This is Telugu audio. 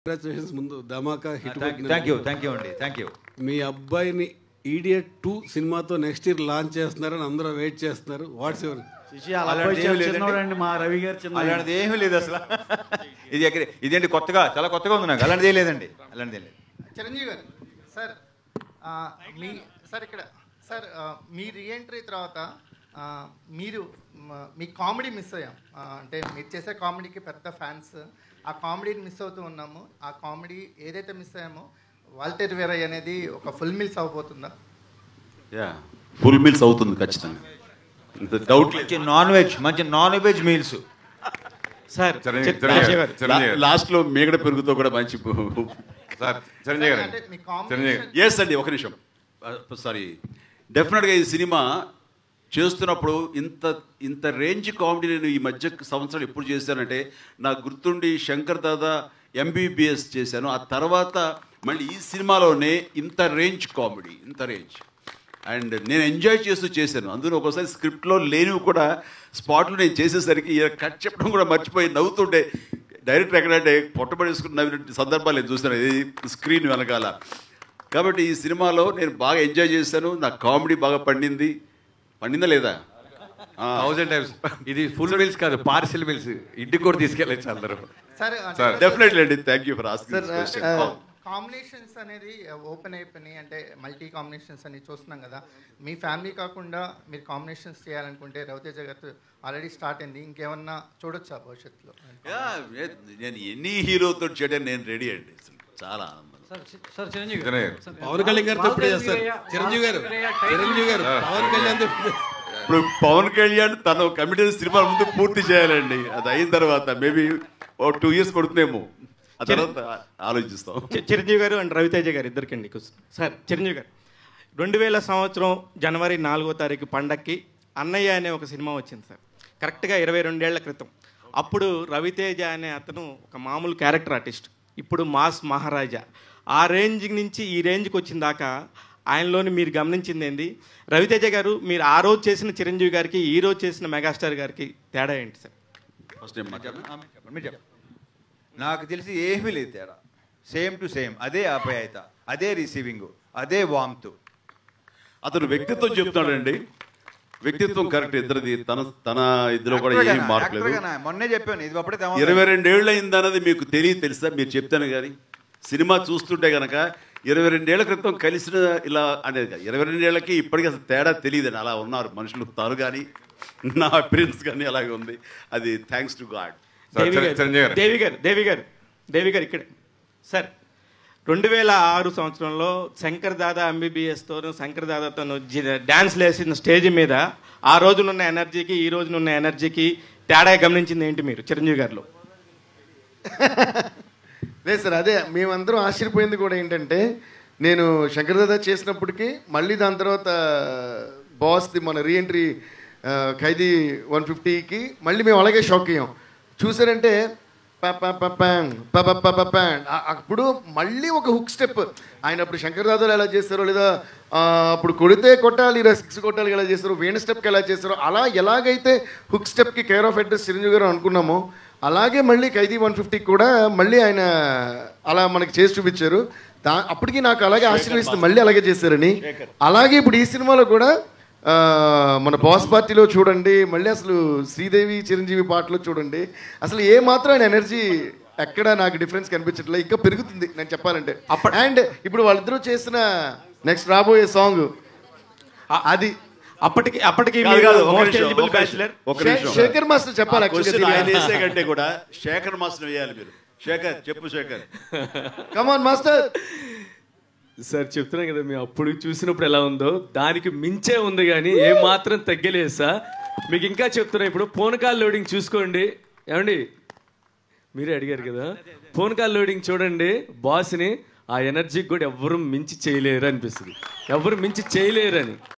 కంగ్రాచులేషన్స్ ముందు Dhamaka hit thank you thank you అండి థ్యాంక్ యూ మీ అబ్బాయిని ఈడియట్ టూ సినిమాతో నెక్స్ట్ ఇయర్ లాంచ్ చేస్తున్నారని అందరూ వెయిట్ చేస్తున్నారు వాట్స్ ఎవర్ శిశి అలా అలాంటిది పోయి ఏమీ లేదండి. చిన్నోడండి మా రవి గారు చిన్న అలాంటిది ఏమీ లేదు అసలు ఇది ఎక్కడ ఇదేంటి కొత్తగా చాలా కొత్తగా ఉంది నాకు అలాంటిది ఏం లేదండి అలాంటిది ఏం లేదు చిరంజీవి గారు సార్ ఆ, మీ సార్ ఇక్కడ సార్ ఆ, మీ రీఎంట్రీ తర్వాత ఆ, మీరు మ- మీ కామెడీ మిస్ అయ్యాం ఆ, అంటే మీరు చేసే కామెడీకి పెద్ద ఫ్యాన్స్ ఆ కామెడీని మిస్ అవుతూ ఉన్నాము ఆ కామెడీ ఏదైతే మిస్ అయ్యామో వాల్టర్ వేరై అనేది ఒక ఫుల్ మిల్స్ అవబోతుందా యా ఫుల్ మీల్స్ అవుతుంది ఖచ్చితంగా డౌట్ మంచి నాన్ వెజ్ మంచి non veg meals sir Chiranjeevi Chiranjeevi Chiranjeevi గారు. చిరంజీవి గారు. లాస్ట్ లో మేగడ పెరుగుతో కూడా మంచి సార్ చిరంజీవి గారు అంటే మీ చిరంజీవి కాంబినేషన్ ఎస్ అండి ఒక నిమిషం సారీ డెఫినెట్గా ఈ సినిమా చేస్తున్నప్పుడు ఇంత ఇంత రేంజ్ కామెడీ నేను ఈ మధ్య సంవత్సరాలు ఎప్పుడు చేశానంటే నాకు గుర్తుండి శంకర్ దాదా ఎంబీబీఎస్ చేశాను ఆ తర్వాత మళ్ళీ ఈ సినిమాలోనే ఇంత రేంజ్ కామెడీ ఇంత రేంజ్ అండ్ నేను ఎంజాయ్ చేస్తూ చేశాను అందులో ఒకసారి స్క్రిప్ట్లో లేనివి కూడా స్పాట్లో నేను చేసేసరికి ఈయన కట్ చెప్పడం కూడా మర్చిపోయి నవ్వుతుంటే డైరెక్టర్ ఎక్కడంటే పొట్టబడేసుకుని నవ్విన సందర్భాలు నేను చూస్తాను ఇది స్క్రీన్ వెనకాల కాబట్టి ఈ సినిమాలో నేను బాగా ఎంజాయ్ చేశాను నా కామెడీ బాగా పండింది పండిందా లేదా ఆ, థౌజండ్ టైమ్స్ ఇది ఫుల్ మీల్స్ కాదు పార్సిల్ మీల్స్ ఇంటికి కూడా తీసుకెళ్ళచ్చు అందరూ సార్ సార్, డెఫినెట్లీ అండి thank you for sir asking combinations అనేది ఓపెన్ అయిపోయినాయి అంటే మల్టీ కాంబినేషన్స్ అని చూస్తున్నాం కదా మీ ఫ్యామిలీ కాకుండా మీరు కాంబినేషన్స్ చేయాలనుకుంటే రవితేజ గారితో ఆల్రెడీ స్టార్ట్ అయింది ఇంకేమన్నా చూడొచ్చా భవిష్యత్తులో నేను ఎన్ని హీరోతో చేయడానికి నేను రెడీ అండి చాలా ఆనందం సార్ చిరంజీవి చిరంజీవి గారు. పవన్ కళ్యాణ్ గారితో ఇప్పుడే చేస్తారు చిరంజీవి గారు చిరంజీవి గారు పవన్ కళ్యాణ్ తో ఇప్పుడే. ఇప్పుడు పవన్ కళ్యాణ్ తను కమిటెడ్ సినిమా ముందు పూర్తి చేయాలండి అది అయిన తర్వాత మేబీ ఓ టూ ఇయర్స్ పడుతుందేమో ఆ తర్వాత ఆలోచిస్తాం చి- చిరంజీవి గారు అండ్ రవితేజ గారు ఇద్దరికండి క్వశ్చన్. సార్ చిరంజీవి గారు రెండు వేల సంవత్సరం జనవరి నాలుగో తారీఖు పండక్కి అన్నయ్య అనే ఒక సినిమా వచ్చింది సార్ కరెక్ట్గా ఇరవై రెండేళ్ల క్రితం అప్పుడు రవితేజ అనే అతను ఒక మామూలు క్యారెక్టర్ ఆర్టిస్ట్ ఇప్పుడు మాస్ మహారాజా ఆ రేంజ్ నుంచి ఈ రేంజ్కి వచ్చిన దాకా ఆయనలోని మీరు గమనించింది ఏంది రవితేజ గారు మీరు ఆ రోజు చేసిన చిరంజీవి గారికి ఈ రోజు చేసిన మెగాస్టార్ గారికి తేడా ఏంటి సార్ ఫస్ట్ టైం చెప్పండి మీరు చెప్పండి నాకు తెలిసి ఏమీ లేదు తేడా సేమ్ టు సేమ్ అదే ఆప్యాయత అదే రిసీవింగ్ అదే వామ్తు అతను వ్యక్తిత్వం చెప్తాడండి వ్యక్తిత్వం కరెక్ట్ ఇద్దరిది తన తన ఇద్దరు కూడా ఏం యాక్టర్గానా? మార్పలేదు యాక్టర్గానా? మొన్నే చెప్పాను ఇది అప్పుడే తెమ్మ- ఇరవై రెండేళ్ళు అయింది అన్నది మీకు తెలియదు తెలుసా మీరు చెప్తాను కానీ సినిమా చూస్తుంటే గనక ఇరవై రెండేళ్ల క్రితం కలిసిన ఇలా అనేది కాదు ఇరవై రెండేళ్లకి ఇప్పటికీ అసలు తేడా తెలియదని అలా ఉన్నారు మనుషులు తాను కానీ నా అపీరెన్స్ కానీ అలాగే ఉంది అది thanks to god sir, Devi చిర- చిరంజీవి గారు గారు. దేవి గారు దేవి గారు దేవి గారు ఇక్కడ సార్ రెండు వేల ఆరు సంవత్సరంలో శంకర్ దాదా ఎంబీబీఎస్తో శంకర్ దాదాతో డ్యాన్స్ వేసిన స్టేజ్ మీద ఆ రోజునున్న ఎనర్జీకి ఈ రోజునున్న ఎనర్జీకి తేడా గమనించింది ఏంటి మీరు చిరంజీవి గారిలో లేదు సార్ అదే మేమందరం ఆశ్చర్యపోయింది కూడా ఏంటంటే నేను శంకర్ దాదా చేసినప్పటికీ మళ్ళీ దాని తర్వాత బాస్ది మన రీఎంట్రీ ఖైదీ వన్ ఫిఫ్టీకి మళ్ళీ మేము అలాగే షాక్ అయ్యాం చూసారంటే ప ప ప పాంగ్, ప ప ప ప పాంగ్. ఆ- అప్పుడు మళ్ళీ ఒక హుక్ స్టెప్ ఆయన అప్పుడు శంకర్ దాదాలు ఎలా చేస్తారో లేదా ఆ, అప్పుడు కొడితే కొట్టాలి లేదా సిక్స్ కొట్టాలి ఎలా చేస్తారో వేణ స్టెప్కి ఎలా చేస్తారో అలా ఎలాగైతే హుక్ స్టెప్కి care of address Chiranjeevi garu అనుకున్నామో అలాగే మళ్ళీ ఖైదీ వన్ ఫిఫ్టీకి కూడా మళ్ళీ ఆయన అలా మనకి చేసి చూపించారు దా అప్పటికి నాకు అలాగే ఆశీర్వదిస్తుంది మళ్ళీ అలాగే చేశారని అలాగే ఇప్పుడు ఈ సినిమాలో కూడా ఆ, మన బాస్ పార్టీలో చూడండి మళ్ళీ అసలు శ్రీదేవి చిరంజీవి పాటలో చూడండి అసలు ఏ మాత్రం ఆయన ఎనర్జీ ఎక్కడ నాకు డిఫరెన్స్ కనిపించట్లేదు ఇంకా పెరుగుతుంది నేను చెప్పాలంటే అండ్ ఇప్పుడు వాళ్ళిద్దరూ చేసిన నెక్స్ట్ రాబోయే సాంగ్ అది అప్పటికి అప్పటికి కాదు, మీరు కాదు, ఒక most నిమిషం, eligible ఒక నిమిషం, bachelor. ఒక శే- నిమిషం. శేఖర్ మాస్టర్ చెప్పాలి ఆ actually question ఆయన దీన్ని. వేసే కంటే కూడా శేఖర్ మాస్టర్ వేయాలి మీరు శేఖర్ చెప్పు శేఖర్ కమాన్ మాస్టర్ సార్ చెప్తున్నాం కదా మేము అప్పుడు చూసినప్పుడు ఎలా ఉందో దానికి మించే ఉంది కానీ ఏ మాత్రం తగ్గలేదు సార్ మీకు ఇంకా చెప్తున్నా ఇప్పుడు ఫోన్ కాల్ లోడింగ్ చూసుకోండి ఏమండి మీరే అడిగారు కదా ఫోన్ కాల్ లోడింగ్ చూడండి బాస్ని ఆ ఎనర్జీకి కూడా ఎవ్వరు మించి చేయలేరు అనిపిస్తుంది ఎవరు మించి చేయలేరు అని